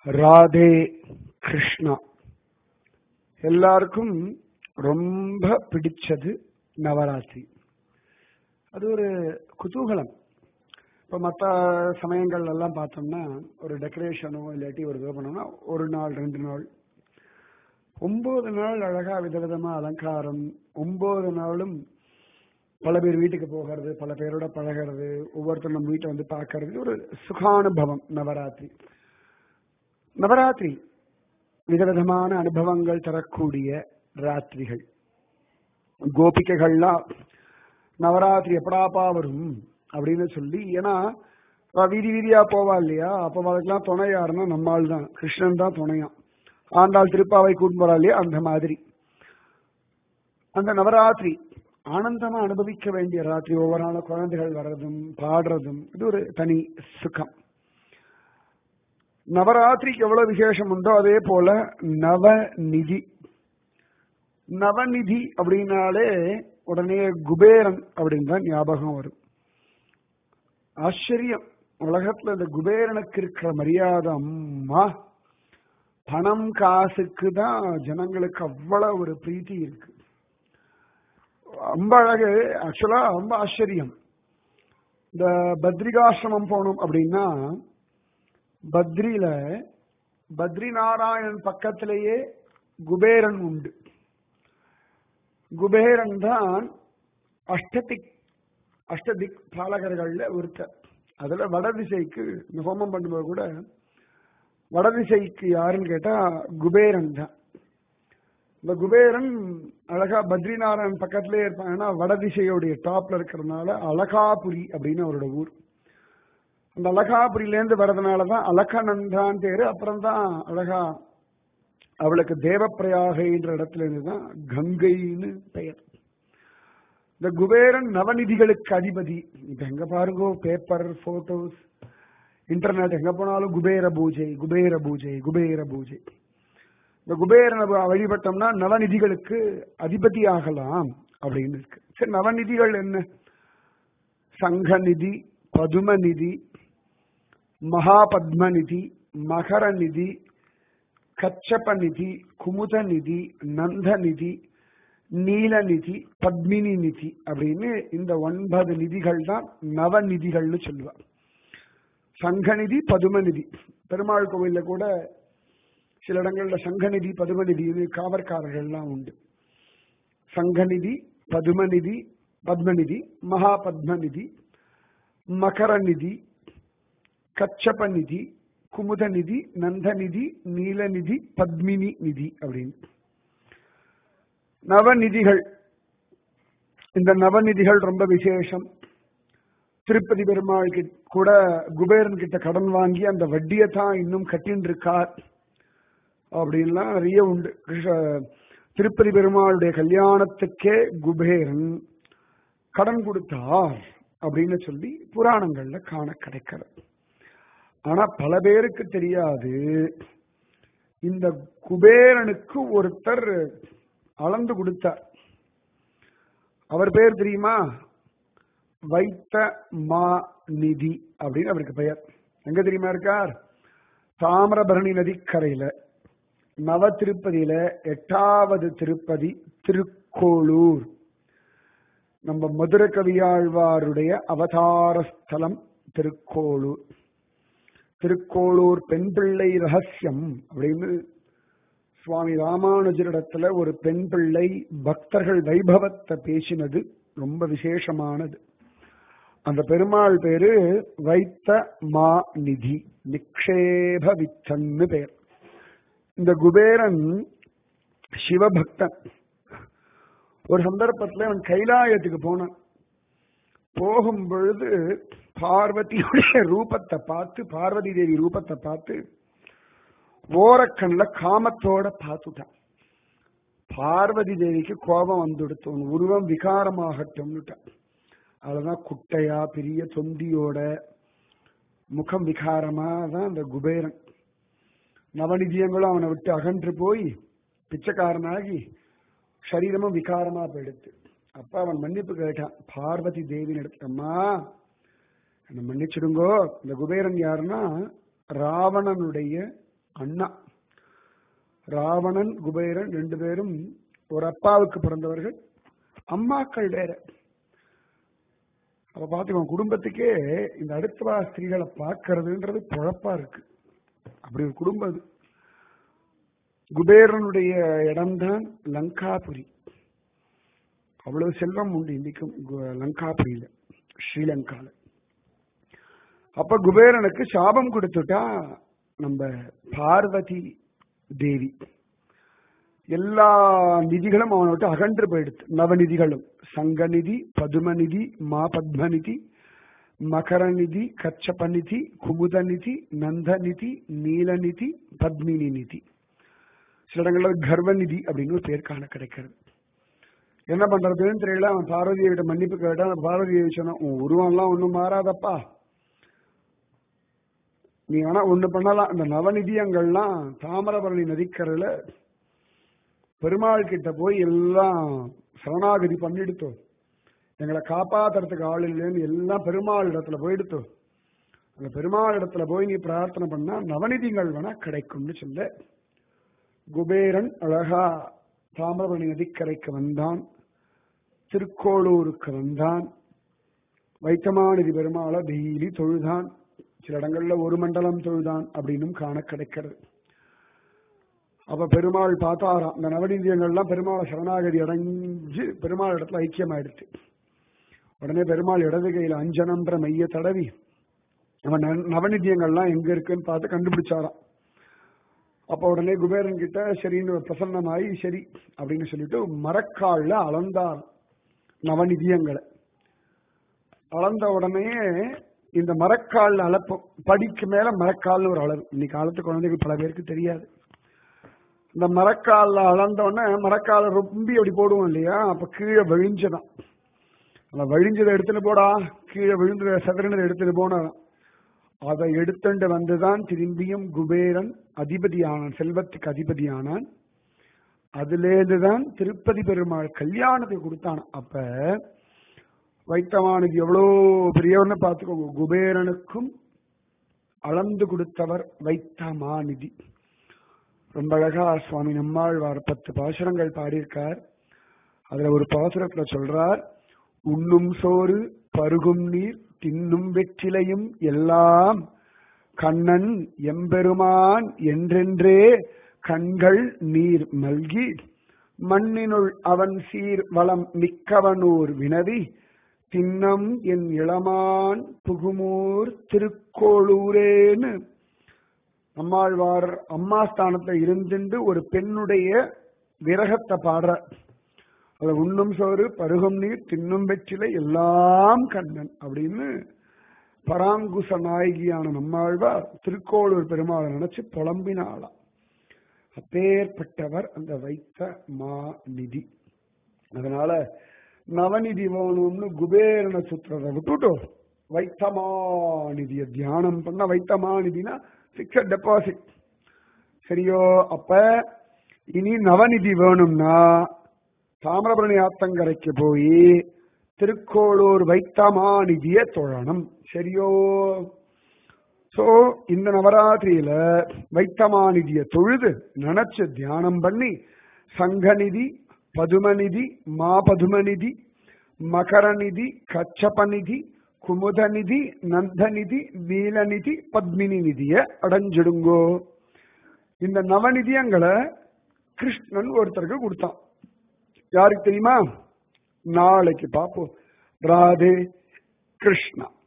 ராதே கிருஷ்ணா எல்லாருக்கும் ரொம்ப பிடிச்சது நவராத்திரி அது ஒரு குதூகலம் இப்போ மற்ற சமயங்கள் எல்லாம் பார்த்தோம்னா ஒரு டெக்கரேஷனோ இல்லாட்டி ஒரு இது பண்ணோம்னா ஒரு நாள் ரெண்டு நாள் ஒன்பது நாள் அழகா விதவிதமா அலங்காரம் ஒன்பது நாளும் பல பேர் வீட்டுக்கு போகிறது பல பேரோட பழகிறது ஒவ்வொருத்தரும் நம்ம வீட்டை வந்து பார்க்கறது ஒரு சுகானுபவம் நவராத்திரி நவராத்திரி விதவிதமான அனுபவங்கள் தரக்கூடிய ராத்திரிகள் கோபிகைகள்லாம் நவராத்திரி எப்படாப்பா வரும் அப்படின்னு சொல்லி ஏன்னா அவ வீதி வீதியா போவா இல்லையா அப்ப அதுக்கெல்லாம் துணை யாருன்னா நம்மால் தான் கிருஷ்ணன் தான் துணையாம் ஆண்டாள் திருப்பாவை கூட்டு போறா இல்லையா அந்த மாதிரி அந்த நவராத்திரி ஆனந்தமா அனுபவிக்க வேண்டிய ராத்திரி ஒவ்வொரு நாளும் குழந்தைகள் வர்றதும் பாடுறதும் இது ஒரு தனி சுகம் நவராத்திரிக்கு எவ்வளவு விசேஷம் உண்டோ அதே போல நவநிதி நவநிதி அப்படின்னாலே உடனே குபேரன் அப்படின்னு தான் ஞாபகம் வரும் ஆச்சரியம் உலகத்துல இந்த குபேரனுக்கு இருக்கிற மரியாதை அம்மா பணம் காசுக்கு தான் ஜனங்களுக்கு அவ்வளவு ஒரு பிரீத்தி இருக்கு ரொம்ப அழகு ஆக்சுவலா ரொம்ப ஆச்சரியம் இந்த பத்ரிகாசிரமம் போகணும் அப்படின்னா பத்ரியில பத்ரி நாராயணன் பக்கத்திலேயே குபேரன் உண்டு குபேரன் தான் அஷ்டதிக் அஷ்டதிக் பாலகர்கள்ல ஒருத்தர் அதுல வடதிசைக்கு இந்த ஹோமம் பண்ணும்போது கூட வடதிசைக்கு யாருன்னு கேட்டா குபேரன் தான் இந்த குபேரன் அழகா பத்ரிநாராயணன் பக்கத்திலே இருப்பாங்க ஏன்னா வடதிசையோடைய டாப்ல இருக்கிறதுனால அழகாபுரி அப்படின்னு அவரோட ஊர் அந்த அழகாபுரியிலேருந்து வர்றதுனாலதான் அலகநந்தான் பேரு அப்புறம் தான் அழகா அவளுக்கு தேவப்பிரயாகைன்ற இடத்துல இருந்துதான் கங்கைன்னு பெயர் இந்த குபேரன் நவநிதிகளுக்கு அதிபதி இப்ப எங்க பாருங்கோ பேப்பர் போட்டோஸ் இன்டர்நெட் எங்க போனாலும் குபேர பூஜை குபேர பூஜை குபேர பூஜை இந்த குபேரனை வழிபட்டோம்னா நவநிதிகளுக்கு அதிபதி ஆகலாம் அப்படின்னு இருக்கு சரி நவநிதிகள் என்ன சங்கநிதி பதுமநிதி மகாபத்மநிதி மகரநிதி கச்சபநிதி குமுதநிதி நந்தநிதி நீலநிதி பத்மினி நிதி அப்படின்னு இந்த ஒன்பது நிதிகள் தான் நவநிதிகள்னு சொல்லுவார் சங்கநிதி பதுமநிதி பெருமாள் கோவில்ல கூட சில இடங்கள்ல சங்கநிதி பதுமநிதி காவற்காரர்கள்லாம் உண்டு சங்கநிதி பதுமநிதி பத்மநிதி மகா பத்மநிதி மகரநிதி கச்சபநிதி குமுதநிதி நந்தநிதி நீலநிதி பத்மினி நிதி அப்படின்னு நவநிதிகள் இந்த நவநிதிகள் ரொம்ப விசேஷம் திருப்பதி பெருமாள் கூட குபேரன் கிட்ட கடன் வாங்கி அந்த வட்டியை தான் இன்னும் கட்டின்னு இருக்கார் அப்படின்லாம் நிறைய உண்டு திருப்பதி பெருமாளுடைய கல்யாணத்துக்கே குபேரன் கடன் கொடுத்தார் அப்படின்னு சொல்லி புராணங்கள்ல காண கிடைக்கிறது ஆனா பல பேருக்கு தெரியாது இந்த குபேரனுக்கு ஒருத்தர் அளந்து கொடுத்தார் அவர் பேர் தெரியுமா வைத்த மா நிதி அப்படின்னு அவருக்கு பெயர் எங்க தெரியுமா இருக்கார் தாமிரபரணி நதிக்கரையில நவ திருப்பதியில எட்டாவது திருப்பதி திருக்கோளூர் நம்ம மதுர கவியாழ்வாருடைய அவதார ஸ்தலம் திருக்கோளூர் திருக்கோளூர் பெண் பிள்ளை ரகசியம் அப்படின்னு சுவாமி ராமானுஜரிடத்துல ஒரு பெண் பிள்ளை பக்தர்கள் வைபவத்தை பேசினது ரொம்ப விசேஷமானது அந்த பெருமாள் பேரு வைத்த மா நிதி நிக்ஷேப வித்தன்னு பேர் இந்த குபேரன் சிவபக்தன் ஒரு சந்தர்ப்பத்துல அவன் கைலாயத்துக்கு போனான் போகும் பொழுது பார்வதியுடைய ரூபத்தை பார்த்து பார்வதி தேவி ரூபத்தை பார்த்து ஓரக்கண்ல காமத்தோட பார்த்துட்டான் பார்வதி தேவிக்கு கோபம் வந்துடுத்து உன் உருவம் விகாரமாகட்டும்னுட்டான் அதுதான் குட்டையா பெரிய தொந்தியோட முகம் விகாரமா தான் அந்த குபேரன் நவநிதியங்களும் அவனை விட்டு அகன்று போய் பிச்சைக்காரனாகி சரீரமும் விகாரமா போயிடுத்து அப்ப அவன் மன்னிப்பு கேட்டான் பார்வதி தேவின் எடுத்தம்மா என்ன மன்னிச்சிடுங்கோ இந்த குபேரன் யாருன்னா ராவணனுடைய அண்ணா ராவணன் குபேரன் ரெண்டு பேரும் ஒரு அப்பாவுக்கு பிறந்தவர்கள் அம்மாக்கள் வேற அப்ப பாத்துக்கோங்க குடும்பத்துக்கே இந்த அடுத்தவா ஸ்திரீகளை பார்க்கறதுன்றது குழப்பா இருக்கு அப்படி ஒரு குடும்பம் அது குபேரனுடைய இடம்தான் லங்காபுரி அவ்வளவு செல்வம் உண்டு இன்னைக்கும் கு- லங்காபுரியில ஸ்ரீலங்கால அப்ப குபேரனுக்கு சாபம் கொடுத்துட்டா நம்ம பார்வதி தேவி எல்லா நிதிகளும் அவனை விட்டு அகன்று போயிடுது நவநிதிகளும் சங்கநிதி பதுமநிதி மா பத்மநிதி மகரநிதி கச்சபநிதி குமுதநிதி நந்தநிதி நீலநிதி பத்மினி நிதி சில இடங்கள்ல கர்வநிதி அப்படின்னு ஒரு பேர் காண கிடைக்கிறது என்ன பண்றதுன்னு தெரியல அவன் பார்வதியை கிட்ட மன்னிப்பு கேட்டான் அந்த பார்வதியை சொன்னான் உன் உருவம்லாம் ஒண்ணும் மாறாதப்பா நீ வேணா ஒண்ணு பண்ணலாம் இந்த நவநிதியங்கள்லாம் தாமிரபரணி நதிக்கரையில பெருமாள் கிட்ட போய் எல்லாம் சரணாகதி பண்ணிடுத்தோம் எங்களை காப்பாத்துறதுக்கு ஆள் இல்லைன்னு எல்லாம் பெருமாள் இடத்துல போயிடுத்தோ அந்த பெருமாள் இடத்துல போய் நீ பிரார்த்தனை பண்ணா நவநிதிகள் வேணா கிடைக்கும்னு சொல்ல குபேரன் அழகா தாமிரபரணி நதிக்கரைக்கு வந்தான் திருக்கோளூருக்கு வந்தான் வைத்தமாநிதி பெருமாளை டெய்லி தொழுதான் சில இடங்கள்ல ஒரு மண்டலம் தொழுதான் அப்படின்னும் காண கிடைக்கிறது அப்ப பெருமாள் பார்த்தாராம் இந்த நவநீதியங்கள்லாம் பெருமாளை சரணாகதி அடைஞ்சு பெருமாள் இடத்துல ஐக்கியமாயிடுச்சு உடனே பெருமாள் இடது கையில அஞ்சனம்ன்ற மைய தடவி அவன் ந- நவநிதியங்கள்லாம் எங்க இருக்குன்னு பார்த்து கண்டுபிடிச்சாராம் அப்ப உடனே குபேரன் கிட்ட சரின்னு பிரசன்னமாயி சரி அப்படின்னு சொல்லிட்டு மரக்கால்ல அளந்தார் நவநிதியங்களை அளந்த உடனே இந்த மரக்கால்ல அளப்போம் படிக்கு மேல மரக்கால்னு ஒரு அளவு இன்னைக்கு காலத்து குழந்தைகள் பல பேருக்கு தெரியாது இந்த மரக்கால்ல அளந்த உடனே மரக்கால ரொம்பி அப்படி போடுவோம் இல்லையா அப்ப கீழே விழிஞ்சதான் அந்த வழிஞ்சதை எடுத்துட்டு போடா கீழே விழுந்து சதுரனதை எடுத்துட்டு போனான் அதை எடுத்துட்டு வந்துதான் திரும்பியும் குபேரன் அதிபதியானான் செல்வத்துக்கு அதிபதியானான் அதுலேருந்து தான் திருப்பதி பெருமாள் கல்யாணத்தை கொடுத்தான் அப்ப வைத்தவானுக்கு எவ்வளோ பெரியவர்னு பார்த்துக்கோங்க குபேரனுக்கும் அளந்து கொடுத்தவர் வைத்தமாநிதி ரொம்ப அழகா சுவாமி நம்மாழ்வார் பத்து பாசுரங்கள் பாடியிருக்கார் அதுல ஒரு பாசுரத்துல சொல்றார் உண்ணும் சோறு பருகும் நீர் தின்னும் வெற்றிலையும் எல்லாம் கண்ணன் எம்பெருமான் என்றென்றே கண்கள் நீர் மல்கி மண்ணினுள் அவன் சீர் வளம் மிக்கவனூர் வினவி தின்னம் என் இளமான் புகுமூர் திருக்கோளூரேன்னு நம்மாழ்வார் அம்மா ஸ்தானத்துல இருந்துட்டு ஒரு பெண்ணுடைய விரகத்தை பாடுற அது உண்ணும் சோறு பருகும் நீர் தின்னும் வெற்றிலை எல்லாம் கண்ணன் அப்படின்னு பராங்குச நாயகியான நம்மாழ்வார் திருக்கோளூர் பெருமாளை நினைச்சு புலம்பினாளாம் அப்பேற்பட்டவர் அந்த வைத்த மா நிதி அதனால நவநிதி வேணும்னு குபேரனை சுத்துறதை விட்டுட்டோம் வைத்தமா நிதிய தியானம் பண்ண வைத்தமா நிதினா பிக்சட் டெபாசிட் சரியோ அப்ப இனி நவநிதி வேணும்னா தாமிரபரணி ஆத்தங்கரைக்கு போய் திருக்கோளூர் வைத்தமா நிதிய தொழணும் சரியோ சோ இந்த நவராத்திரியில வைத்தமாநிதிய தொழுது நினைச்சு தியானம் பண்ணி சங்கநிதி பதுமநிதி மா பதுமநிதி மகரநிதி கச்சபநிதி குமுதநிதி நந்தநிதி நீலநிதி பத்மினி நிதிய அடைஞ்சிடுங்கோ இந்த நவநிதியங்களை கிருஷ்ணன் ஒருத்தருக்கு கொடுத்தான் யாருக்கு தெரியுமா நாளைக்கு பார்ப்போம் ராதே கிருஷ்ணா